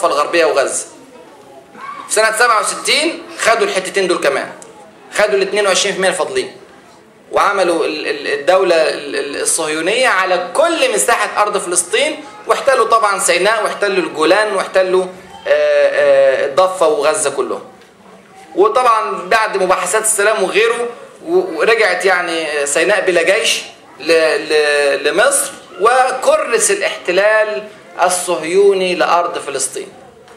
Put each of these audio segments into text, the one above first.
الضفة الغربية وغزة في سنة 67 خدوا الحتتين دول كمان خدوا ال 22% الفاضلين وعملوا ال- ال- الدولة ال- ال- الصهيونية على كل مساحة أرض فلسطين واحتلوا طبعا سيناء واحتلوا الجولان واحتلوا آه، آه، الضفة وغزة كلهم وطبعا بعد مباحثات السلام وغيره و- ورجعت يعني سيناء بلا جيش ل- ل- لمصر وكرس الاحتلال الصهيوني لأرض فلسطين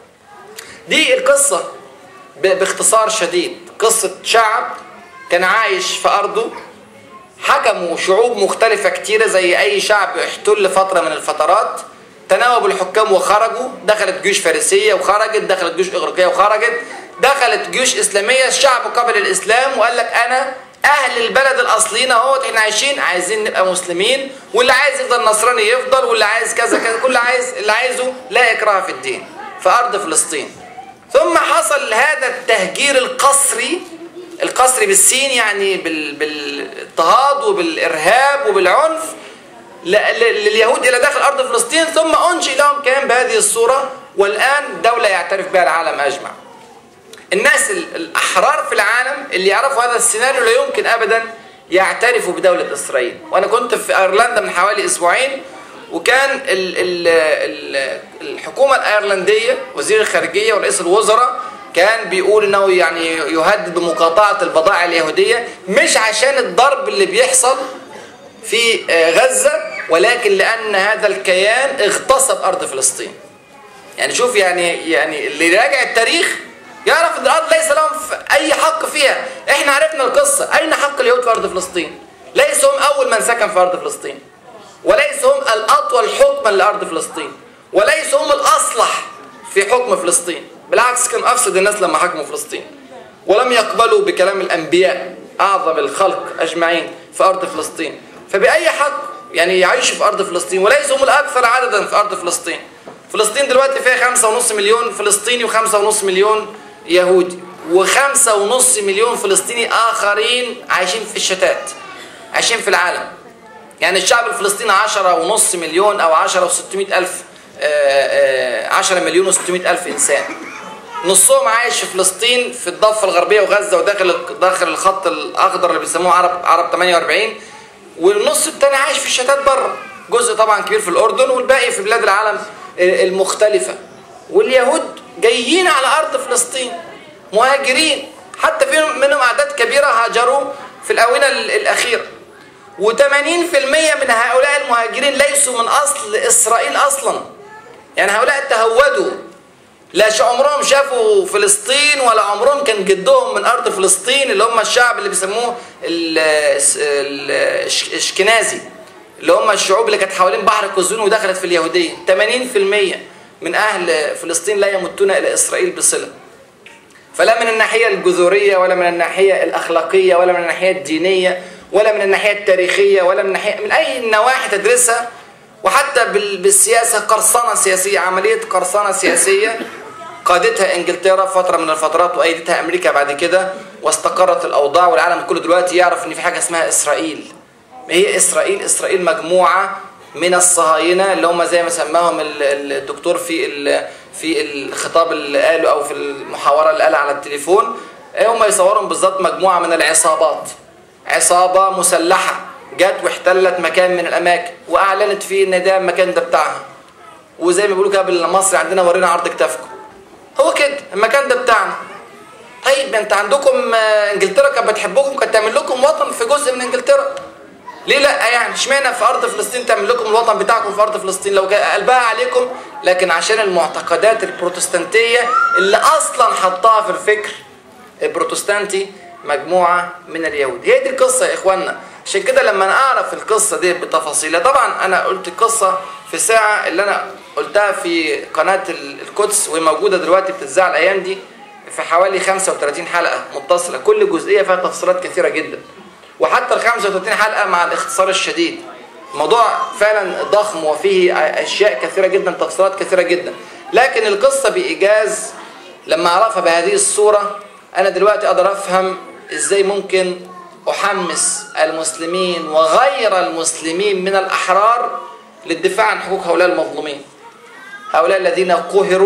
دي القصة ب- باختصار شديد قصة شعب كان عايش في أرضه حكموا شعوب مختلفة كتيرة زي أي شعب احتل فترة من الفترات تناوبوا الحكام وخرجوا دخلت جيوش فارسية وخرجت دخلت جيوش إغريقية وخرجت دخلت جيوش إسلامية الشعب قبل الإسلام وقال لك أنا أهل البلد الأصليين أهوت إحنا عايشين عايزين نبقى مسلمين واللي عايز يفضل نصراني يفضل واللي عايز كذا كذا كل عايز اللي عايزه لا إكراه في الدين في أرض فلسطين ثم حصل هذا التهجير القسري القسري بالسين يعني بال... بالاضطهاد وبالإرهاب وبالعنف ل... ل... لليهود إلى داخل أرض فلسطين ثم أنشئ لهم كيان بهذه الصورة والآن دولة يعترف بها العالم أجمع الناس ال- الأحرار في العالم اللي يعرفوا هذا السيناريو لا يمكن أبدا يعترفوا بدولة إسرائيل وأنا كنت في أيرلندا من حوالي أسبوعين وكان ال ال ال الحكومة الأيرلندية وزير الخارجية ورئيس الوزراء كان بيقول انه يعني يهدد بمقاطعة البضائع اليهودية مش عشان الضرب اللي بيحصل في آه، غزة ولكن لأن هذا الكيان اغتصب أرض فلسطين يعني شوف يعني يعني اللي راجع التاريخ يعرف ان الارض ليس لهم في اي حق فيها احنا عرفنا القصه اين حق اليهود في ارض فلسطين ليسوا هم اول من سكن في ارض فلسطين وليسوا هم الاطول حكما لارض فلسطين وليسوا هم الاصلح في حكم فلسطين بالعكس كان افسد الناس لما حكموا فلسطين ولم يقبلوا بكلام الانبياء اعظم الخلق اجمعين في ارض فلسطين فباي حق يعني يعيشوا في ارض فلسطين وليسوا هم الاكثر عددا في ارض فلسطين فلسطين دلوقتي فيها خمسة ونص مليون فلسطيني وخمسة ونص مليون يهودي وخمسة ونص مليون فلسطيني آخرين عايشين في الشتات عايشين في العالم يعني الشعب الفلسطيني عشرة ونص مليون أو عشرة وستمائة ألف آه، آه، عشرة مليون وستمائة ألف إنسان نصهم عايش في فلسطين في الضفة الغربية وغزة وداخل داخل الخط الأخضر اللي بيسموه عرب عرب 48 والنص التاني عايش في الشتات بره جزء طبعا كبير في الأردن والباقي في بلاد العالم المختلفة واليهود جايين على أرض فلسطين مهاجرين حتى في منهم أعداد كبيرة هاجروا في الآونة ال- الأخيرة و80% من هؤلاء المهاجرين ليسوا من أصل إسرائيل أصلا يعني هؤلاء تهودوا لا ش- عمرهم شافوا فلسطين ولا عمرهم كان جدهم من أرض فلسطين اللي هم الشعب اللي بيسموه ال- الس- ال- الش- الاشكنازي اللي هم الشعوب اللي كانت حوالين بحر قزوين ودخلت في اليهودية 80% من أهل فلسطين لا يمتون إلى إسرائيل بصلة فلا من الناحية الجذورية ولا من الناحية الأخلاقية ولا من الناحية الدينية ولا من الناحية التاريخية ولا من الناحية من أي نواحي تدرسها وحتى بال- بالسياسة قرصنة سياسية عملية قرصنة سياسية قادتها انجلترا فترة من الفترات وأيدتها أمريكا بعد كده واستقرت الأوضاع والعالم كله دلوقتي يعرف إن في حاجة اسمها إسرائيل ما هي إسرائيل إسرائيل مجموعة من الصهاينة اللي هم زي ما سماهم ال- ال- الدكتور في ال- في الخطاب اللي قاله أو في المحاورة اللي قالها على التليفون هم يصورهم بالظبط مجموعة من العصابات عصابة مسلحة جت واحتلت مكان من الأماكن وأعلنت فيه إن ده المكان ده بتاعها وزي ما بيقولوا كده بالمصري عندنا ورينا عرض كتافكم هو كده المكان ده بتاعنا طيب انت عندكم آه، انجلترا كانت بتحبكم كانت تعمل لكم وطن في جزء من انجلترا ليه لا يعني اشمعنى في ارض فلسطين تعمل لكم الوطن بتاعكم في ارض فلسطين لو جاء قلبها عليكم لكن عشان المعتقدات البروتستانتيه اللي اصلا حطها في الفكر البروتستانتي مجموعه من اليهود هي دي القصه يا اخوانا عشان كده لما انا اعرف القصه دي بتفاصيلها طبعا انا قلت القصه في ساعه اللي انا قلتها في قناه ال- القدس وهي موجوده دلوقتي بتتذاع الايام دي في حوالي 35 حلقه متصله كل جزئيه فيها تفصيلات كثيره جدا وحتى ال 35 حلقه مع الاختصار الشديد الموضوع فعلا ضخم وفيه اشياء كثيره جدا تفصيلات كثيره جدا لكن القصه بايجاز لما اعرفها بهذه الصوره انا دلوقتي اقدر افهم ازاي ممكن احمس المسلمين وغير المسلمين من الاحرار للدفاع عن حقوق هؤلاء المظلومين هؤلاء الذين قهروا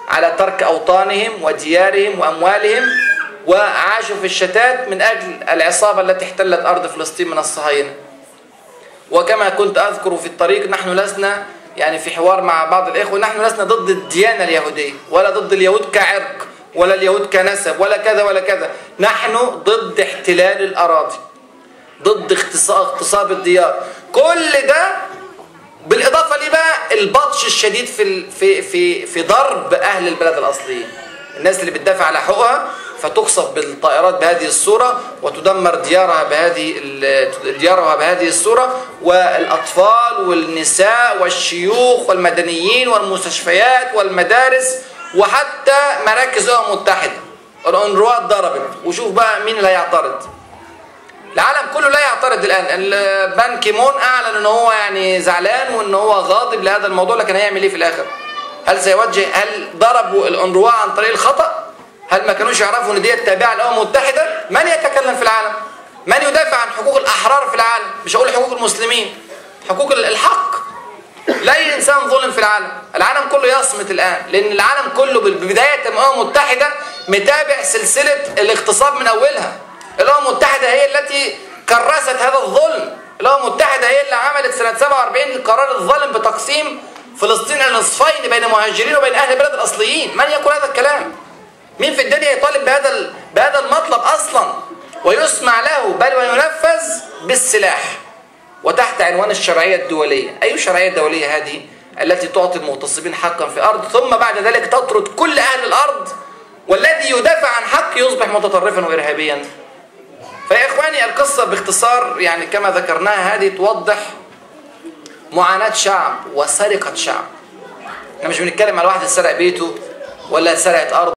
على ترك أوطانهم وديارهم وأموالهم وعاشوا في الشتات من أجل العصابة التي احتلت أرض فلسطين من الصهاينة وكما كنت أذكر في الطريق نحن لسنا يعني في حوار مع بعض الإخوة نحن لسنا ضد الديانة اليهودية ولا ضد اليهود كعرق ولا اليهود كنسب ولا كذا ولا كذا نحن ضد احتلال الأراضي ضد اغتصاب الديار كل ده بالإضافة ليه بقى البطش الشديد في في في في ضرب أهل البلد الأصليين الناس اللي بتدافع على حقوقها فتقصف بالطائرات بهذه الصورة وتدمر ديارها بهذه ديارها بهذه الصورة والأطفال والنساء والشيوخ والمدنيين والمستشفيات والمدارس وحتى مراكز الأمم المتحدة الأنروا ضربت وشوف بقى مين اللي هيعترض العالم كله لا يعترض الان بان كيمون اعلن ان هو يعني زعلان وان هو غاضب لهذا الموضوع لكن هيعمل ايه في الاخر هل سيوجه هل ضربوا الانروا عن طريق الخطا هل ما كانوش يعرفوا ان دي تابعه للامم المتحده من يتكلم في العالم من يدافع عن حقوق الاحرار في العالم مش هقول حقوق المسلمين حقوق الحق لا اي انسان ظلم في العالم العالم كله يصمت الان لان العالم كله بدايه الامم المتحده متابع سلسله الاغتصاب من اولها الامم المتحده هي التي كرست هذا الظلم الامم المتحده هي اللي عملت سنه 47 قرار الظالم بتقسيم فلسطين الى نصفين بين مهاجرين وبين اهل البلد الاصليين من يقول هذا الكلام مين في الدنيا يطالب بهذا بهذا المطلب اصلا ويسمع له بل وينفذ بالسلاح وتحت عنوان الشرعيه الدوليه اي شرعيه دوليه هذه التي تعطي المغتصبين حقا في ارض ثم بعد ذلك تطرد كل اهل الارض والذي يدافع عن حق يصبح متطرفا وارهابيا فيا إخواني القصة باختصار يعني كما ذكرناها هذه توضح معاناة شعب وسرقة شعب احنا مش بنتكلم على واحد سرق بيته ولا سرقت أرض